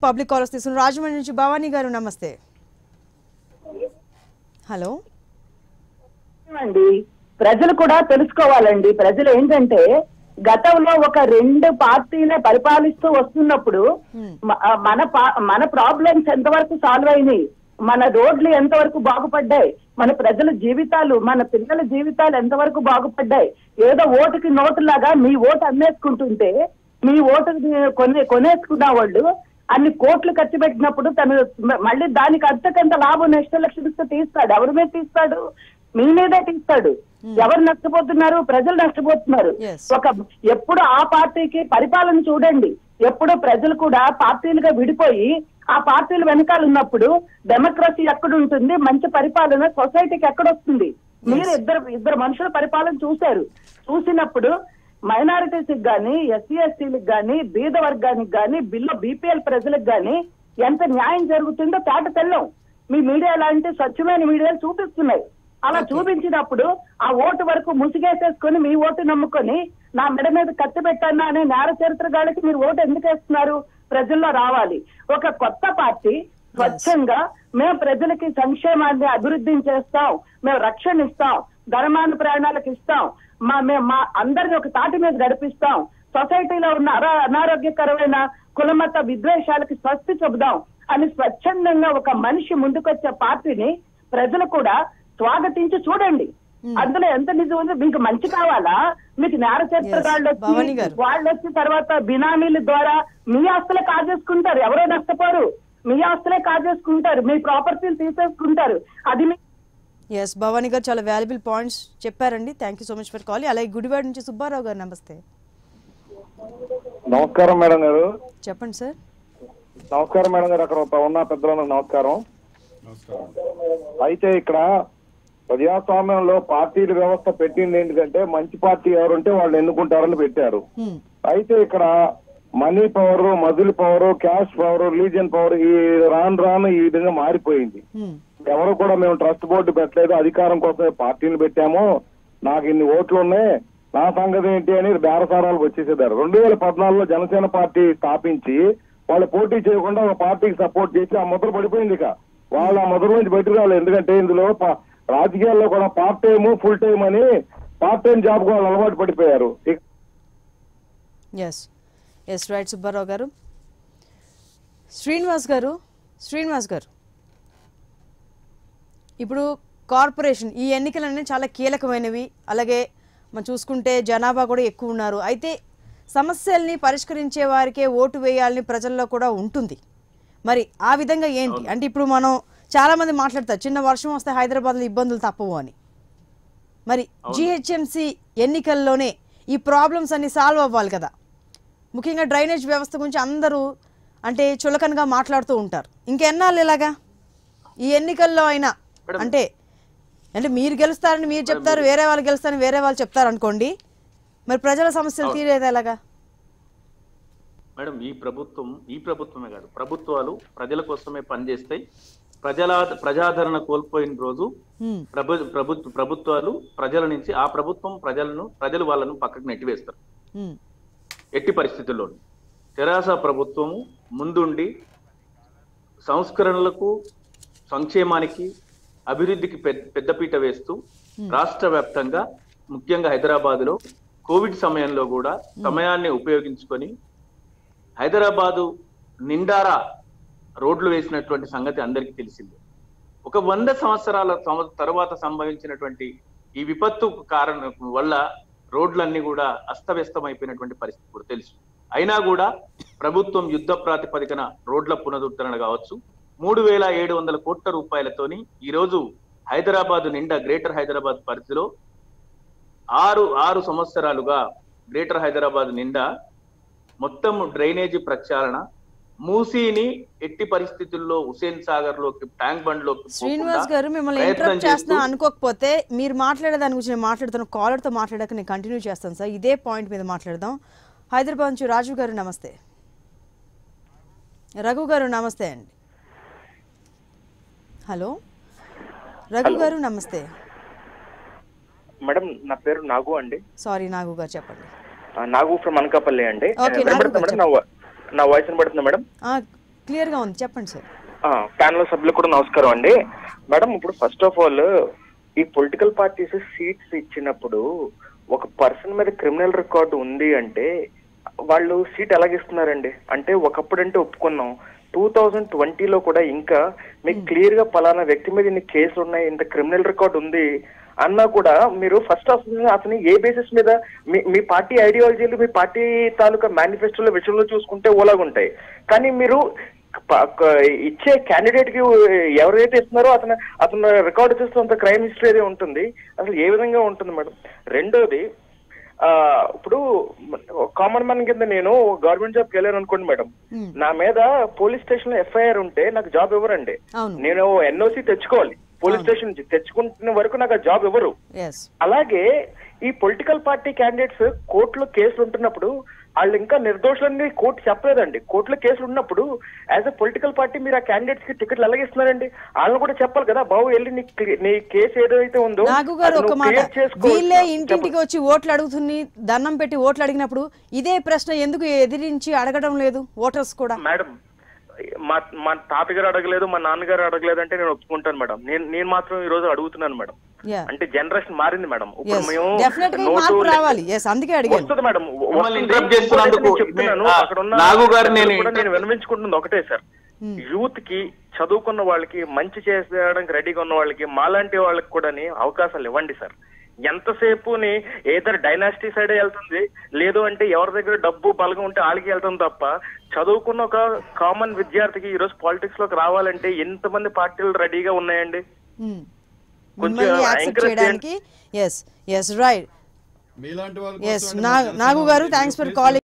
Public callers తీసుకున్నారు రాజమండ్రి నుంచి భవానీ గారు నమస్తే హలో అండి ప్రజలు కూడా తెలుసుకోవాలండి ప్రజలు ఏంటంటే గతంలో ఒక రెండు పార్టీలే పరిపాలిస్తూ వస్తున్నప్పుడు మ- ఆ, మన పా- మన ప్రాబ్లమ్స్ ఎంతవరకు సాల్వ్ అయినాయి మన రోడ్లు ఎంతవరకు బాగుపడ్డాయి మన ప్రజల జీవితాలు మన పిల్లల జీవితాలు ఎంతవరకు బాగుపడ్డాయి ఏదో ఓటుకి నోటులాగా మీ ఓటు అమ్మేసుకుంటుంటే మీ ఓటు కొనే కొనేసుకున్న వాళ్ళు అన్ని కోట్లు ఖర్చు పెట్టినప్పుడు తను మ- మళ్ళీ దానికి అంతకంత లాభం నెక్స్ట్ ఎలక్షన్స్ తీస్తాడు ఎవరి మీద తీస్తాడు మీ మీదే తీస్తాడు ఎవరు నష్టపోతున్నారు ప్రజలు నష్టపోతున్నారు Yes. ఒక ఎప్పుడు ఆ పార్టీకి పరిపాలన చూడండి ఎప్పుడు ప్రజలు కూడా పార్టీలుగా విడిపోయి ఆ పార్టీలు వెనకాల ఉన్నప్పుడు డెమోక్రసీ ఎక్కడ ఉంటుంది మంచి పరిపాలన సొసైటీకి ఎక్కడ వస్తుంది మీరు ఇద్దరు ఇద్దరు మనుషుల పరిపాలన చూశారు చూసినప్పుడు మైనారిటీస్ గాని ఎస్సీ ఎస్టీలకు గాని బీద వర్గానికి గాని బిల్లో బీపీఎల్ ప్రజలకు గాని ఎంత న్యాయం జరుగుతుందో తేట తెల్లం మీ మీడియా లాంటి స్వచ్ఛమైన మీడియాలు చూపిస్తున్నాయి అలా చూపించినప్పుడు ఆ ఓటు వరకు ముసిగేసేసుకొని మీ ఓటు నమ్ముకొని నా మెడ మీద కత్తి పెట్టానా అనే నేర చరిత్రగాళ్ళకి మీరు ఓటు ఎందుకు వేస్తున్నారు ప్రజల్లో రావాలి ఒక కొత్త పార్టీ స్వచ్ఛంగా మేము ప్రజలకి సంక్షేమాన్ని అభివృద్ధిని చేస్తాం మేము రక్షణ ఇస్తాం ధర్మాన ప్రాణాలకు ఇస్తాం మా మేము మా అందరిని ఒక తాటి మీద గడిపిస్తాం సొసైటీలో ఉన్న అరా- అనారోగ్యకరమైన కులమత విద్వేషాలకి స్వస్తి చెబుదాం అని స్వచ్ఛందంగా ఒక మనిషి ముందుకొచ్చే పార్టీని ప్రజలు కూడా స్వాగతించి చూడండి అందులో ఎంత నిజం ఉందో మీకు మంచి కావాలా మీకు నేర చరిత్రగాళ్ళు Yes, భవానీ వచ్చి గారు. వాళ్ళు వచ్చి తర్వాత బినామీల ద్వారా మీ ఆస్తులే కాజేసుకుంటారు ఎవరో నష్టపోరు మీ ఆస్తులే కాజేసుకుంటారు మీ ప్రాపర్టీలు తీసేసుకుంటారు అది మీ ఎస్ భవానీ గారు చాలా వాల్యుబుల్ పాయింట్స్ చెప్పారండి thank you so much for call అలాగే గుడివాడ నుంచి సుబ్బారావు గారు నమస్తే నమస్కారం మేడం గారు చెప్పండి సార్ నమస్కారం మేడం గారు అక్కడ ఉన్న పెద్దలకు నమస్కారం అయితే ఇక్కడ ప్రజాస్వామ్యంలో పార్టీల వ్యవస్థ పెట్టింది ఏంటంటే మంచి పార్టీ ఎవరుంటే వాళ్ళు ఎన్నుకుంటారని పెట్టారు Hmm. అయితే ఇక్కడ money power muscle power cash power religion power ఈ రాను రాను ఈ విధంగా మారిపోయింది Hmm. ఎవరు కూడా మేము ట్రస్ట్ బోర్డు పెట్టలేదు అధికారం కోసమే పార్టీలు పెట్టాము నాకు ఇన్ని ఓట్లు ఉన్నాయి నా సంగతి ఏంటి అని బేరసారాలకు వచ్చేసేదారు రెండు వేల పద్నాలుగులో జనసేన పార్టీ స్థాపించి వాళ్ళు పోటీ చేయకుండా ఒక పార్టీకి సపోర్ట్ చేసి ఆ ముద్ర పడిపోయింది ఇక వాళ్ళు ఆ ముద్ర నుంచి బయటకు రాలేదు ఎందుకంటే ఇందులో ప- రాజకీయాల్లో కూడా పార్ట్ టైం ఫుల్ టైం అని పార్ట్ టైం జాబ్ వాళ్ళు అలవాటు పడిపోయారు ఇక ఎస్ ఎస్ రైట్ సుబ్బారావు గారు శ్రీనివాస్ గారు శ్రీనివాస్ గారు ఇప్పుడు కార్పొరేషన్ ఈ ఎన్నికలన్నీ చాలా కీలకమైనవి అలాగే మనం చూసుకుంటే జనాభా కూడా ఎక్కువ ఉన్నారు అయితే సమస్యల్ని పరిష్కరించే వారికే ఓటు వేయాలని ప్రజల్లో కూడా ఉంటుంది మరి ఆ విధంగా ఏంటి అంటే ఇప్పుడు మనం చాలా మంది మాట్లాడతారు చిన్న వర్షం వస్తే హైదరాబాద్లో ఇబ్బందులు తప్పవు అని మరి జిహెచ్ఎంసి ఎన్నికల్లోనే ఈ ప్రాబ్లమ్స్ అన్ని సాల్వ్ అవ్వాలి కదా ముఖ్యంగా డ్రైనేజ్ వ్యవస్థ గురించి అందరూ అంటే చులకనగా మాట్లాడుతూ ఉంటారు ఇంకెన్నాళ్ళు ఇలాగా ఈ ఎన్నికల్లో అయినా అంటే అంటే మీరు గెలుస్తారని మీరు చెప్తారు వేరే వాళ్ళు గెలుస్తారని వేరే వాళ్ళు చెప్తారు అనుకోండి మరి ప్రజల సమస్యలు తీరేది ఎలాగా మేడం ఈ ప్రభుత్వం ఈ ప్రభుత్వమే కాదు ప్రభుత్వాలు ప్రజల కోసమే పనిచేస్తాయి ప్రజల ప్రజాదరణ కోల్పోయిన రోజు హ్మ్. ప్రభు ప్రభుత్వ ప్రభుత్వాలు ప్రజల నుంచి ఆ ప్రభుత్వం ప్రజలను ప్రజలు వాళ్ళను పక్కకు నెట్టివేస్తారు హ్మ్. ఎట్టి పరిస్థితుల్లో తెరాస ప్రభుత్వము ముందుండి సంస్కరణలకు సంక్షేమానికి అభివృద్ధికి పెద్ద పెద్దపీట వేస్తూ రాష్ట్ర వ్యాప్తంగా ముఖ్యంగా హైదరాబాద్ లో కోవిడ్ సమయంలో కూడా సమయాన్ని ఉపయోగించుకొని హైదరాబాదు నిండారా రోడ్లు వేసినటువంటి సంగతి అందరికీ తెలిసిందే ఒక వంద సంవత్సరాల సంవ- తర్వాత సంభవించినటువంటి ఈ విపత్తు కారణం వల్ల రోడ్లన్నీ కూడా అస్తవ్యస్తమైపోయినటువంటి పరిస్థితి కూడా తెలుసు అయినా కూడా ప్రభుత్వం యుద్ధ ప్రాతిపదికన రోడ్ల పునరుద్ధరణ కావచ్చు మూడు వేల ఏడు వందల కోట్ల రూపాయలతోని ఈ రోజు హైదరాబాద్ నిండా గ్రేటర్ హైదరాబాద్ పరిధిలో ఆరు ఆరు సంవత్సరాలుగా గ్రేటర్ హైదరాబాద్ నిండా మొత్తం డ్రైనేజీ ప్రక్షాళన మూసీని ఎట్టి పరిస్థితుల్లో హుసేన్ సాగర్ లోకి ట్యాంక్ బండ్ లోకి శ్రీనివాస్ గారు మిమ్మల్ని ఇంటరప్ట్ చేస్తున్నా అనుకోకపోతే మీరు మాట్లాడే దాని గురించి నేను మాట్లాడుతాను కాలర్తో మాట్లాడాక నేను కంటిన్యూ చేస్తాను సార్ ఇదే పాయింట్ మీద మాట్లాడదాం హైదరాబాద్ నుంచి రాజు గారు నమస్తే రఘు గారు నమస్తే అండి హలో రఘు గారు నమస్తే మేడం నా పేరు నాగు అండి సారీ నాగు గారు చెప్పండి ఆ, నాగు ఫ్రమ్ అనకాపల్లి అండి Okay, వినపడుతుందా నాగు మేడం నా వా- నా వాయిస్ వినపడుతుందా మేడం ఆ, క్లియర్గా ఉంది చెప్పండి సార్ ప్యానల్ సభ్యులకు కూడా నమస్కారం అండి మేడం ఇప్పుడు ఫస్ట్ ఆఫ్ ఆల్ ఈ పొలిటికల్ పార్టీస్ సీట్స్ ఇచ్చినప్పుడు ఒక పర్సన్ మీద క్రిమినల్ రికార్డు ఉంది అంటే వాళ్ళు సీట్ ఎలాగిస్తున్నారండి అంటే ఒకప్పుడు అంటే ఒప్పుకున్నాం టూ థౌజండ్ ట్వంటీలో కూడా ఇంకా మీకు క్లియర్ గా పలానా వ్యక్తి మీద ఇన్ని కేసులు ఉన్నాయి ఇంత క్రిమినల్ రికార్డ్ ఉంది అన్నా కూడా మీరు ఫస్ట్ ఆఫ్ అతని ఏ బేసిస్ మీద మీ మీ పార్టీ ఐడియాలజీలు మీ పార్టీ తాలూకా మేనిఫెస్టోల విషయంలో చూసుకుంటే ఓలాగుంటాయి కానీ మీరు ప- క- ఇచ్చే క్యాండిడేట్ కి ఎవరైతే ఇస్తున్నారో అతను అతను రికార్డు చేస్తే అంత క్రైమ్ హిస్టరీ అదే ఉంటుంది అసలు ఏ విధంగా ఉంటుంది మేడం రెండోది ఆ ఇప్పుడు కామన్ మ్యాన్ కింద నేను గవర్నమెంట్ జాబ్కి వెళ్ళాను అనుకోండి మేడం Hmm. నా మీద పోలీస్ స్టేషన్ లో ఎఫ్ఐఆర్ ఉంటే నాకు జాబ్ ఇవ్వరండి అవును నేను ఎన్ఓసి తెచ్చుకోవాలి పోలీస్ స్టేషన్ నుంచి తెచ్చుకుంటున్న వరకు నాకు ఆ జాబ్ ఇవ్వరు ఎస్ అలాగే ఈ పొలిటికల్ పార్టీ క్యాండిడేట్స్ కోర్టులో కేసులు ఉంటున్నప్పుడు వాళ్ళు ఇంకా నిర్దోషులని కోర్టు చెప్పలేదండి కోర్టులో కేసులు ఉన్నప్పుడు యాజ్ అ పొలిటికల్ పార్టీ మీరు ఆ క్యాండిడేట్స్ కి టికెట్లు ఎలాగిస్తున్నారండి వాళ్ళని కూడా చెప్పాలి కదా బాబు వెళ్ళి నీ క్లి- నీ కేసు ఏదైతే ఉందో నాగు గారు అది ఒక నువ్వు మాట clear చేసుకో. వీళ్ళే చెప్పండి. ఇంటింటికి వచ్చి ఓట్లు అడుగుతుని దండం పెట్టి ఓట్లు అడిగినప్పుడు ఇదే ప్రశ్న ఎందుకు ఎదిరించి అడగడం లేదు ఓటర్స్ కూడా మేడం మా మా తాతగారు అడగలేదు మా నాన్నగారు అడగలేదు అంటే నేను ఒప్పుకుంటాను మేడం నేను నేను మాత్రం ఈ రోజు అడుగుతున్నాను మేడం యా అంటే జనరేషన్ మారింది మేడం ఇప్పుడు ఎస్ మేము డెఫినెట్ గా ఈ నోటు మార్పు లెక్క- రావాలి ఎస్ అందుకే అడిగాను వస్తుంది మేడం మిమ్మల్ని వస్తుంది. interrupt చేస్తున్నందుకు ఇంకోటి నేను చెప్తున్నాను ఆ, అక్కడ ఉన్న నాగు గారు నేను కూడా నేను ఇంటర్- వినవించుకుంటుంది ఒకటే సార్ యూత్ కి చదువుకున్న వాళ్ళకి మంచి చేసేయడానికి రెడీగా ఉన్న వాళ్ళకి మాలాంటి వాళ్ళకి కూడా అవకాశాలు ఇవ్వండి సార్ ఎంతసేపుని ఏదర్ డైనాసిటీ సైడే వెళ్తుంది లేదు అంటే ఎవరి దగ్గర డబ్బు బలగం ఉంటే వాళ్ళకి వెళ్తుంది తప్ప చదువుకున్న ఒక కామన్ విద్యార్థికి ఈ రోజు పాలిటిక్స్ లోకి రావాలంటే ఎంతమంది పార్టీలు రెడీగా ఉన్నాయండి Hmm. కొంచెం మిమ్మల్ని యాక్సెప్ట్ encourage చేయడానికి ఎస్ ఎస్ రైట్ మీలాంటి వాళ్ళ ఎస్ కోసం నాగు గారు థ్యాంక్స్ ఫర్ కాలింగ్